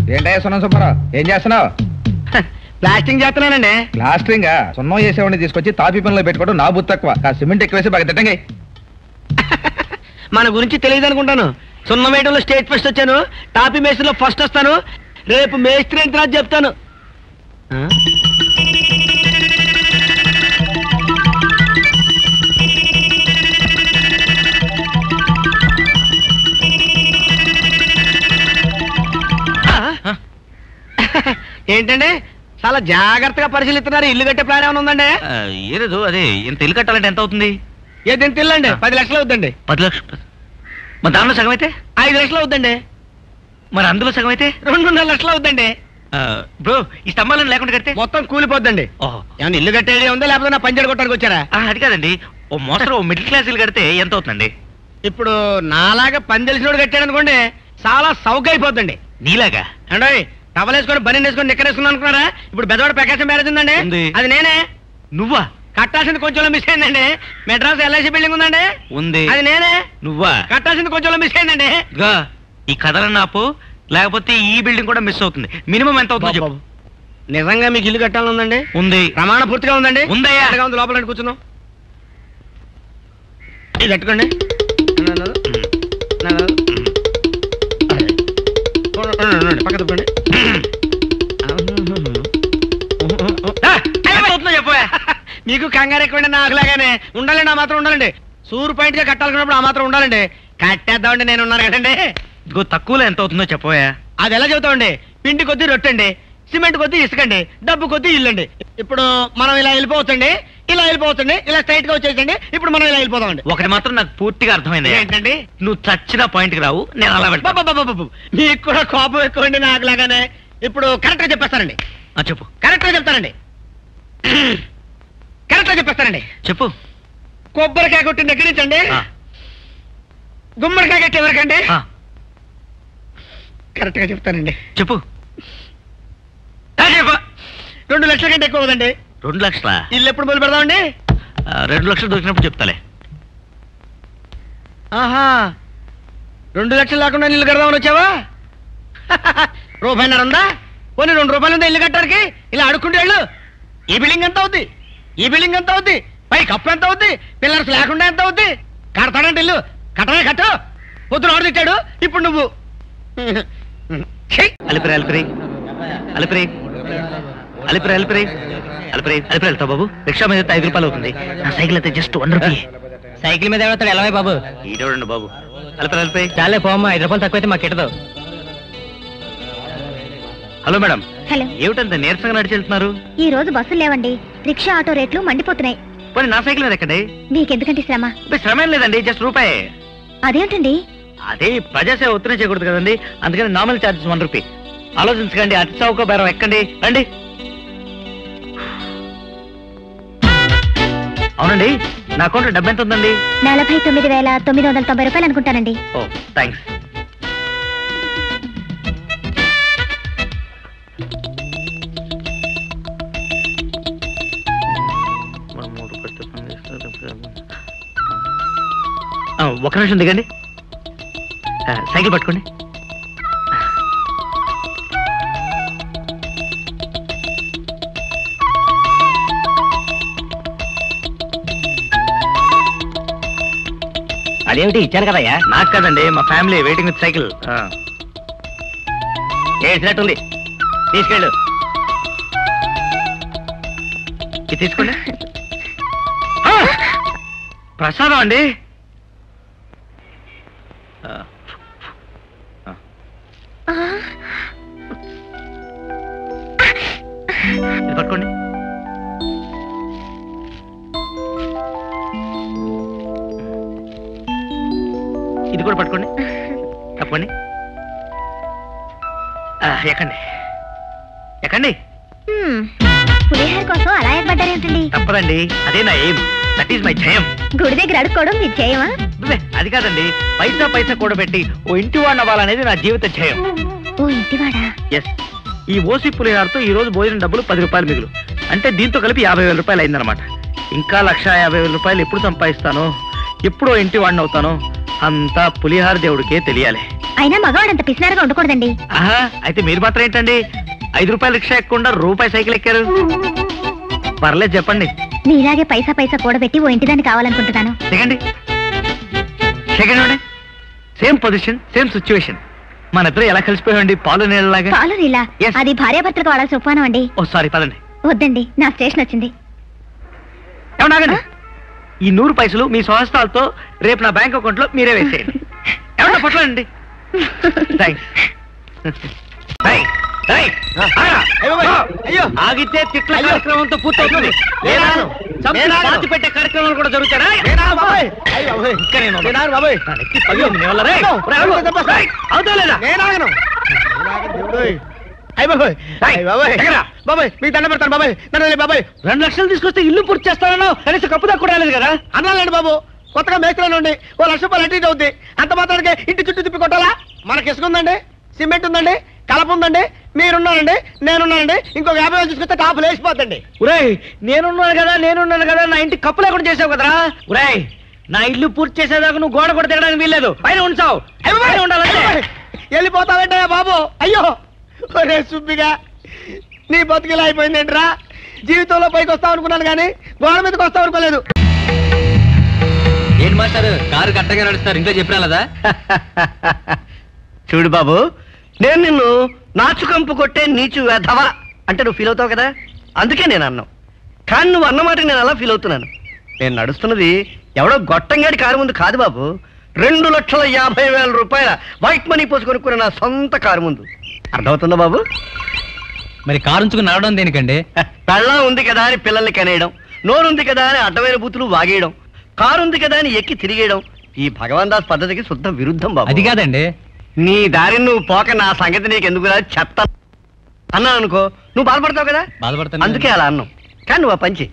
ఏంటయ్యా సున్నం సుబ్బారావు ఏం చేస్తున్నావు ప్లాస్టింగ్ చేస్తున్నానండి ప్లాస్టరింగ్ సున్నం చేసేవాడిని తీసుకొచ్చి తాపి పనిలో పెట్టుకోవడం నా బుద్ధి తక్కువ ఆ సిమెంట్ ఎక్కువేసి బాగా తిట్టండి మన గురించి తెలియదు అనుకుంటాను సున్నం వేయడంలో స్టేట్ ఫస్ట్ వచ్చాను టాపీ మేస్త్రిలో ఫస్ట్ వస్తాను రేపు మేస్త్రి అయిన తర్వాత చెప్తాను ఆ? ఆ? ఏంటండి చాలా జాగ్రత్తగా పరిశీలిస్తున్నారు ఇల్లు కట్టే ప్లాన్ ఏమైనా ఉందండి ఏలేదు అదే ఇంత ఇల్లు కట్టాలంటే ఎంత అవుతుంది ఏదైనా తిల్లండి పది లక్షలు అవుద్దండి పది లక్షలు మరి దానిలో సగం అయితే ఐదు లక్షలు అవుద్దండి మరి అందులో సగం అయితే రెండున్నర లక్షలు అవుద్దండి బ్రో ఈ స్తంభాలను లేకుండా కడితే మొత్తం కూలిపోద్దండి ఓహో ఏమన్నా ఇల్లు కట్టేది ఉందా లేకపోతే నా పంచడి కొట్టడానికి వచ్చారా ఆ, అది కాదండి ఓ మోస్తరు ఓ మిడిల్ క్లాస్ ఇల్లు కడితే ఎంత అవుతుందండి ఇప్పుడు నాలాగా పని తెలిసినోడు కట్టాడు అనుకోండి చాలా సౌక అయిపోద్దండి నీలాగా అంటే టవలేసుకొని బని వేసుకొని నిక్కరేసుకున్నాను అనుకున్నారా ఇప్పుడు బెదవాడ ప్రకాశం మ్యారేజ్ ఉందండి ఉంది. అది నేనే నువ్వా కట్టాల్సింది కొంచెం మిస్ అయిందండి మెడ్రాస్ ఎల్ఐసి బిల్డింగ్ ఉందండి ఉంది అది నేనే నువ్వా కట్టాల్సింది కొంచెం మిస్ అయిందండి ఇదిగో, ఈ కథలన్న ఆపు లేకపోతే ఈ బిల్డింగ్ కూడా మిస్ అవుతుంది మినిమం ఎంత అవుతుందో చెప్పు నిజంగా మీకు ఇల్లు కట్టాలని ఉందండి ఉంది ప్రమాణ పూర్తిగా ఉందండి ఉందయ్యా. ఎంతగా ఉంది లోపల రండి, కూర్చున్నాం ఇది కట్టుకోండి నన్ను- నన్ను- ఉండండి, ఉండండి, ఉండండి, పక్క తప్పండి ఆ, ఎంత అవుతుందో చెప్పవా మీకు కంగారు ఎక్కువండి నాకులాగానే ఉండాలండి ఆ మాత్రం ఉండాలండి సూరు పాయింట్ గా కట్టాలనుకున్నప్పుడు ఆ మాత్రం ఉండాలండి కట్టేద్దామండి నేను ఉన్నాను కదండి ఇదిగో తక్కువలో ఎంత అవుతుందో చెప్పవా అది ఎలా చెబుతామండి పిండి కొద్దీ రొట్టండి సిమెంట్ కొద్దీ ఇసుకండి డబ్బు కొద్దీ ఇల్లండి ఇప్పుడు మనం ఇలా వెళ్ళిపోవచ్చండి ఇలా వెళ్ళిపోవచ్చండి ఇలా స్ట్రైట్ గా వచ్చేసండి ఇప్పుడు మనం ఇలా వెళ్ళిపోదామండి ఒకటి మాత్రం నాకు పూర్తిగా అర్థమైంది ఏంటండి నువ్వు చచ్చిన పాయింట్ కి రావు నేను అలా వెళ్తా బాబాబాబాబాబు, మీకు కూడా కోపం ఎక్కువండి నాకు లాగానే ఇప్పుడు కరెక్ట్ గా చెప్పేస్తానండి ఆ, చెప్పు కరెక్ట్ గా చెప్తానండి కరెక్ట్ గా చెప్పేస్తానండి చెప్పు కొబ్బరికాయ కొట్టిన దగ్గర నుంచి అండి ఆ, గుమ్మడికాయ కట్టే వరకండి ఆ, కరెక్ట్ గా చెప్తానండి చెప్పు ఆ, చెప్పు రెండు లక్షల కంటే ఎక్కువ కదండి రెండు లక్షల ఇల్లు ఎప్పుడు మొదలు పెడదామండి రెండు లక్షలు దొరికినప్పుడు చెప్తాలే ఆహా రెండు లక్షలు లేకుండా ఇల్లు కడదామని వచ్చావా రూపాయిన్నర ఉందా పోనీ రెండు రూపాయలు ఉందా ఇల్లు కట్టడానికి ఇలా అడుక్కుంటే వెళ్ళు ఈ బిల్డింగ్ ఎంత అవుద్ది ఈ బిల్డింగ్ ఎంత అవుద్ది పై కప్పు ఎంత అవుద్ది పిల్లర్స్ లేకుండా ఎంత అవుద్ది కడతాడంటే ఇల్లు కట్టనే కట్టు పొద్దున ఆడు తిట్టాడు ఇప్పుడు నువ్వు ఛీ! అలిపిరి అలిపిరి అలిపిరి అలిపిరి అలిపిరి అలిపిరి అలిపిరి వెళ్తావు బాబు రిక్షా మీద అయితే ఐదు రూపాయలు అవుతుంది నా సైకిల్ అయితే జస్ట్ వన్ రూపీ సైకిల్ మీద ఎవడతాడు ఎలా బాబు ఈడోడండి బాబు అలిపిరి అలిపిరి చాలే పోమ్మా ఐదు రూపాయలు తక్కువైతే మాకు కిట్టదు హలో మేడం హలో ఏమిటంత నీరసంగా నడిచి వెళ్తున్నారు ఈ రోజు బస్సులు లేవండి రిక్షా ఆటో రేట్లు మండిపోతున్నాయి పోనీ నా సైకిల్ మీద ఎక్కండి మీకెందుకంటే శ్రమ ఇప్పుడు శ్రమ ఏం లేదండి జస్ట్ రూపాయి అదేంటండి అదే ప్రజాసేవ ఒత్తిడి చేయకూడదు కదండి అందుకని నార్మల్ ఛార్జెస్ వన్ రూపీ ఆలోచించకండి అతి చౌక బేరం ఎక్కండి రండి అవునండి నా అకౌంట్లో డబ్బు ఎంత ఉందండి నలభై తొమ్మిది వేల తొమ్మిది వందల తొంభై రూపాయలు అనుకుంటానండి ఓ థ్యాంక్స్ ఒక నిమిషం దిగండి ఆ, సైకిల్ పట్టుకోండి అదేమిటి ఇచ్చాను కదయ్యా నాకు కదండి మా ఫ్యామిలీ వెయిటింగ్ విత్ సైకిల్ చేసినట్టుంది తీసుకెళ్ళు ఇది తీసుకోండి ఆ! ప్రసాదం అండి ఆ, ఇది పట్టుకోండి ఇది కూడా పట్టుకోండి తప్పండి ఆ, ఎక్కండి ఎక్కండి హ్మ్. పులిహోర కోసం అలా ఏర్పడ్డారేంటండి తప్పదండి అదే నా ఎయిమ్ దట్ ఈస్ మై జయం గుడి దగ్గర అడుక్కోవడం మీ చేయమా అబ్బే, అది కాదండి పైసా పైసా కూడబెట్టి ఓ ఇంటి వాడిని అవ్వాలనేది నా జీవిత ధ్యేయం ఓ ఇంటివాడా ఎస్ ఈ ఓసి పులిహారతో ఈ రోజు భోజనం డబ్బులు పది రూపాయలు మిగులు అంటే దీంతో కలిపి యాభై వేల రూపాయలు అయిందనమాట ఇంకా లక్ష యాభై వేల రూపాయలు ఎప్పుడు సంపాదిస్తానో ఎప్పుడో ఇంటి వాడిని అవుతానో అంతా పులిహార దేవుడికే తెలియాలి అయినా మగవాడంత పిసినారుగా ఉండకూడదండి ఆహా అయితే మీరు మాత్రం ఏంటండి ఐదు రూపాయల రిక్షా ఎక్కకుండా రూపాయి సైకిల్ ఎక్కారు పర్లేదు చెప్పండి మీలాగే పైసా పైసా కూడబెట్టి ఓ ఇంటిదాన్ని కావాలనుకుంటున్నాను దిగండి సెకండ్ అండి సేమ్ పొజిషన్ సేమ్ సిచ్యువేషన్ మన ఇద్దరు ఎలా కలిసిపోయామండి పాలు నీళ్ళలాగా పాలు నీలా Yes. అది భార్యాభర్తలకు వాడాల్సిన ఉపమానం అండి ఓ సారీ పదండి వద్దండి నా స్టేషన్ వచ్చింది ఏమన్నా ఆగండి. ఈ నూరు పైసలు మీ స్వహస్తాలతో రేపు నా బ్యాంక్ అకౌంట్ లో మీరే వేసేయండి ఏమన్నా పట్లండి అయ్యో ఆగితే తిట్ల అయ్యో. కార్యక్రమంతో పూర్తవుతుంది లేదా నేను చంపి నేను పాతి పెట్టే కార్యక్రమాలు కూడా జరుగుతారా నేనా బాబాయ్ అయ్యో బాబాయ్ ఇంకా నేను నేనా బాబాయ్ నా నెత్తి పగిలింది, నీ వల్ల రేయ్. అయ్యో, రేయ్, ఆగు. దెబ్బ. రేయ్, అవుతా లేదా నేనాగను అయ్య బాబాయ్ అయ్య బాబాయ్ ఎక్కడా? బాబాయ్ మీ దండ పెడతాను బాబాయ్ నన్ను వదిలేయ్ బాబాయ్ రెండు లక్షలు తీసుకొస్తే ఇల్లు పూర్తి చేస్తానన్నావు కనీసం కప్పు దాకా కూడా రాలేదు కదా అన్నాలండి బాబు కొత్తగా మేస్త్రి నుండి ఓ లక్ష రూపాయలు అటు ఇటు అవుద్ది అంత మాత్రానికి ఇంటి చుట్టూ తిప్పి కొట్టాలా మనకి ఇసుక ఉందండి సిమెంట్ ఉందండి కలప ఉందండి మీరున్నారండి నేనున్నానండి ఇంకొక యాభై వేలు తీసుకొస్తే టాప్ లేచిపోతండి ఉరేయ్ నేనున్నాను కదా నేనున్నాను కదా నా ఇంటి కప్పు లేకుండా చేసావు కదరా ఉరేయ్ నా ఇల్లు పూర్తి చేసేదాకా నువ్వు గోడ కూడా తిరగడానికి వీల్లేదు పైన ఉంచావు పైన ఉండాలంటే వెళ్ళిపోతావంటే బాబు అయ్యో ఒరే సుబ్బిగా నీ బతుకిలా అయిపోయిందేంట్రా జీవితంలో పైకి వస్తావు అనుకున్నాను కానీ గోడ మీదకి వస్తావు అనుకోలేదు ఏంటి మాస్టర్ కారు కట్టగా నడుస్తారు ఇంట్లో చెప్పినా కదా చూడు బాబు నేను నిన్ను నాచుకంపు కొట్టే నీచు వెధవా అంటే నువ్వు ఫీల్ అవుతావు కదా అందుకే నేను అన్నావు కానీ నువ్వు అన్నమాట నేను అలా ఫీల్ అవుతున్నాను నేను నడుస్తున్నది ఎవడో గొట్టంగాడి కారు ముందు కాదు బాబు రెండు లక్షల యాభై వేల రూపాయల వైట్ మనీ పోసి కొనుక్కున్న నా సొంత కారు ముందు అర్థమవుతుందా బాబు మరి కారు ఉంచుకుని నడవడం దేనికండి పెళ్ళం ఉంది కదా అని పిల్లల్ని కనేయడం నోరుంది కదా అని అడ్డమైన బూతులు వాగేయడం కారు ఉంది కదా అని ఎక్కి తిరిగేయడం ఈ భగవాన్ దాస్ పద్ధతికి శుద్ధ విరుద్ధం బాబు అది కాదండి నీ దారిని నువ్వు పోక నా సంగతి నీకు ఎందుకు రా చెత్త అన్నాను అనుకో నువ్వు బాధపడతావు కదా బాధపడతాను అందుకే అలా అన్నావు కానీ నువ్వు ఆ పంచి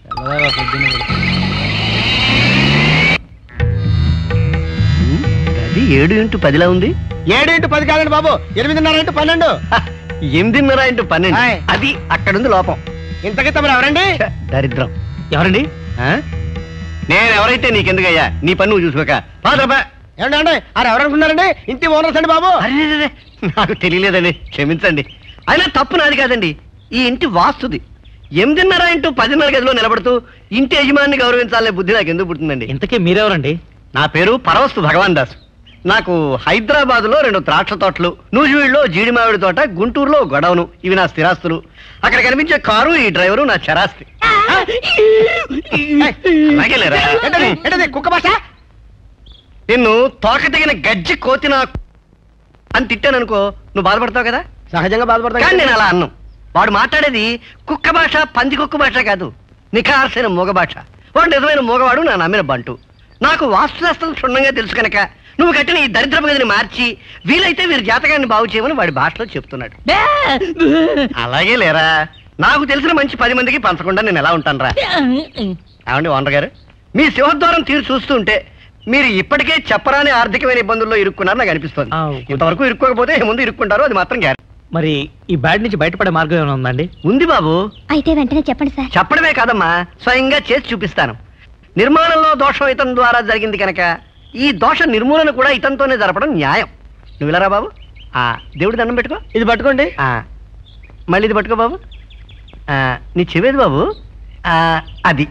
అది ఏడు ఇంటూ పదిలా ఉంది ఏడు ఇంటూ పది కాదండి బాబు ఎనిమిదిన్నర ఇంటూ పన్నెండు హ, ఎనిమిదిన్నర ఇంటూ పన్నెండు ఆయ్. అది అక్కడుంది లోపం ఇంతకీ తమరు ఎవరండి ఛ, దరిద్రం ఎవరండి ఆ? నేను ఎవరైతే నీకెందుకయ్యా నీ పని నువ్వు చూసుకోక పాదరపా ఏమండి అండి అది ఎవరనుకున్నారండి ఇంటి ఓనర్స్ అండి బాబు అరే నాకు తెలియలేదండి క్షమించండి అయినా తప్పు నాది కాదండి ఈ ఇంటి వాస్తుది ఎనిమిదిన్నర ఇంటూ పదిన్నర గదిలో నిలబడుతూ ఇంటి యజమాని గౌరవించాలనే బుద్ధి నాకు ఎందుకు పుడుతుందండి ఇంతకీ మీరెవరండి నా పేరు పరవస్తు భగవాన్ దాస్ నాకు హైదరాబాద్ లో రెండు ద్రాక్ష తోటలు నూజివీడులో జీడి మామిడి తోట గుంటూరులో గొడవను ఇవి నా స్థిరాస్తులు అక్కడ కనిపించే కారు ఈ డ్రైవరు నా చరాస్తి అలాగే లేరా? ఏంటది ఏంటది కుక్క భాష నిన్ను తోక తెగిన గజ్జి కోతిన అని తిట్టాననుకో నువ్వు బాధపడతావు కదా సహజంగా కానీ బాధపడతాను నేను అలా అన్ను వాడు మాట్లాడేది కుక్క భాష పంది కుక్క భాష కాదు నిఖార్సైన మూగ భాష వాడు నిజమైన మూగవాడు నా నమ్మిన బంటు నాకు వాస్తుశాస్త్రం క్షుణ్ణంగా తెలుసు కనుక నువ్వు కట్టిన ఈ దరిద్రపు గదిని మార్చి వీలైతే వీరి జాతకాన్ని బాగు చేయమని వాడి భాషలో చెప్తున్నాడు అలాగే లేరా నాకు తెలిసిన మంచి పది మందికి పంచకుండా నేను ఎలా ఉంటాను రా ఏమండి ఓనర్ గారు మీ సింహద్వారం తీరు చూస్తుంటే మీరు ఇప్పటికే చెప్పరాని ఆర్థికమైన ఇబ్బందుల్లో ఇరుక్కున్నారు నాకు అనిపిస్తుంది ఆ, ఇంతవరకు ఇరుక్కోకపోతే ముందు ఇరుక్కుంటారు అది మాత్రం గ్యారెంటీ మరి ఈ బ్యాడ్ నుంచి బయటపడే మార్గం ఏమైనా ఉందండి ఉంది బాబు అయితే వెంటనే చెప్పండి సార్ చెప్పడమే కాదమ్మా స్వయంగా చేసి చూపిస్తాను నిర్మాణంలో దోషం ఇతని ద్వారా జరిగింది కనుక ఈ దోష నిర్మూలన కూడా ఇతనితోనే జరపడం న్యాయం నువ్వు ఇలా రా బాబు ఆ దేవుడి దండం పెట్టుకో ఇది పట్టుకోండి ఆ, మళ్ళీ ఇది పట్టుకో బాబు ఆ, నీ చెవేది బాబు ఆ, అది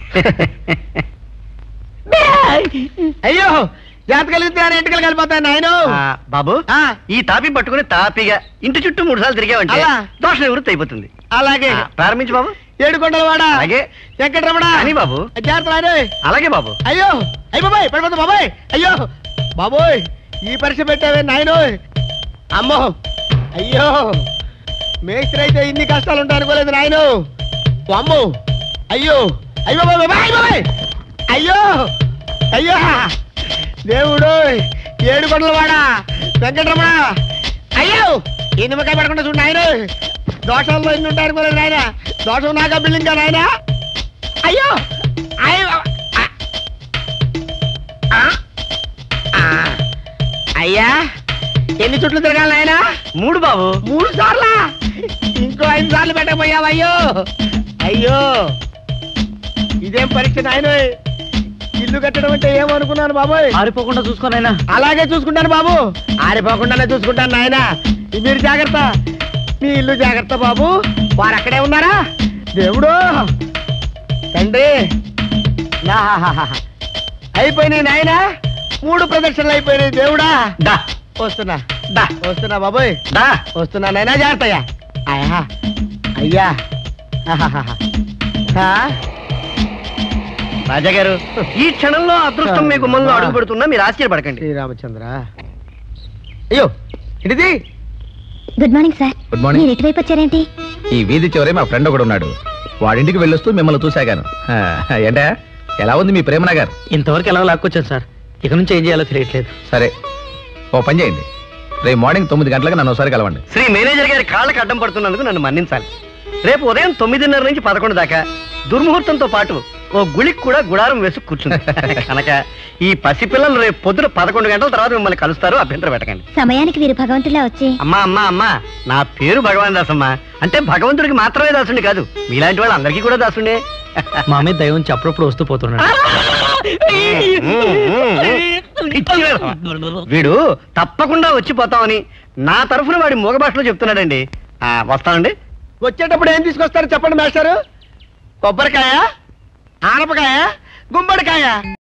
అయ్యో జాత కలిగితే ఎంటకలు కలిపోతాయి నాయన ఆ, బాబు ఆ. ఈ తాపి పట్టుకుని తాపిగా ఇంటి చుట్టూ మూడు సార్లు తిరిగావంటే అలా. దోష నివృత్తి అయిపోతుంది అలాగే ఆ, ప్రారంభించు బాబు ఏడు కొండల వాడ అలాగే వెంకటరమణ అని బాబు జాగ్రత్త నాయన అలాగే బాబు అయ్యో అయ్య బాబాయ్ పడిపోతా బాబాయ్ అయ్యో బాబోయ్ ఈ పరీక్ష పెట్టావే నాయనోయ్ అమ్మో అయ్యో మేస్త్రి అయితే ఇన్ని కష్టాలు ఉంటాయి అనుకోలేదు నాయను అమ్మో అయ్యో అయ్యో బాబాయ్ బాబాయ్ బాబాయ్ అయ్యో అయ్యో దేవుడు ఏడు కొండల వాడా వెంకటరమణ అయ్యో ఈ నిమ్మకాయ పడకుండా చూడు నాయన దోషాల్లో ఇన్ని ఉంటాయి అనుకోలేదు నాయన దోషం నాకా బిల్డింగ్ నాయన అయ్యో అయ్యో ఆ. ఆ. ఆ. అయ్యా ఎన్ని చుట్లు తిరగాలి నాయనా మూడు బాబు మూడు సార్లా ఇంకో ఐదు సార్లు పెట్టకపోయావు అయ్యో అయ్యో ఇదేం పరీక్ష నాయన ఇల్లు కట్టడం అంటే ఏమనుకున్నాను బాబోయ్ ఆరిపోకుండా చూసుకోనైనా అలాగే చూసుకుంటాను బాబు ఆరిపోకుండానే చూసుకుంటాను నాయన మీరు జాగ్రత్త మీ ఇల్లు జాగ్రత్త బాబు వారు అక్కడే ఉన్నారా దేవుడు తండ్రి నాహాహాహా. అయిపోయినాయి నాయన మూడు ప్రదర్శనలు అయిపోయినాయి దేవుడా దా వస్తున్నా దా వస్తున్నా బాబోయ్ దా వస్తున్నా నాయనా జాగ్రత్తయ్యా అయ్యా అయ్యా ఆహాహాహా. ఆ? రాజా గారు ఈ క్షణంలో అదృష్టం మీ గుమ్మంలో అడుగు పెడుతున్నా మీరు ఆశ్చర్యపడకండి శ్రీరామచంద్ర అయ్యో ఇటుది good morning sir good morning. మీరు ఇటువైపు వచ్చారేంటి ఈ వీధి చివరే మా ఫ్రెండ్ ఒకడు ఉన్నాడు వాడింటికి వెళ్ళొస్తూ మిమ్మల్ని చూశాగాను ఆ, ఏంటా ఎలా ఉంది మీ ప్రేమ నగర్ ఇంతవరకు ఎలా లాక్కొచ్చాను సార్ ఇక నుంచి ఏం చేయాలో తెలియట్లేదు సరే ఓ పని చేయండి రేపు మార్నింగ్ తొమ్మిది గంటలకు నన్ను ఒకసారి కలవండి శ్రీ మేనేజర్ గారి కాళ్ళకి అడ్డం పడుతున్నందుకు నన్ను మన్నించాలి రేపు ఉదయం తొమ్మిదిన్నర నుంచి పదకొండు దాకా దుర్ముహూర్తంతో పాటు ఓ గుళికి కూడా గుడారం వేసి కూర్చుంది కనుక ఈ పసిపిల్లలు రేపు పొద్దున పదకొండు గంటల తర్వాత మిమ్మల్ని కలుస్తారు అభ్యంతరం పెట్టకండి సమయానికి వీరు భగవంతులా వచ్చి అమ్మా అమ్మా అమ్మా నా పేరు భగవాన్ దాసమ్మా అంటే భగవంతుడికి మాత్రమే దాసుండి కాదు మీలాంటి వాళ్ళు అందరికీ కూడా దాసుండే మా మీద దైవం నుంచి అప్పుడప్పుడు వస్తూ పోతున్నాడు వీడు తప్పకుండా వచ్చిపోతామని నా తరఫున వాడి మూగ భాషలో చెప్తున్నాడండి ఆ, వస్తానండి వచ్చేటప్పుడు ఏం తీసుకొస్తారు చెప్పండి మాస్టారు కొబ్బరికాయ ఆనపకాయ గుమ్మడికాయ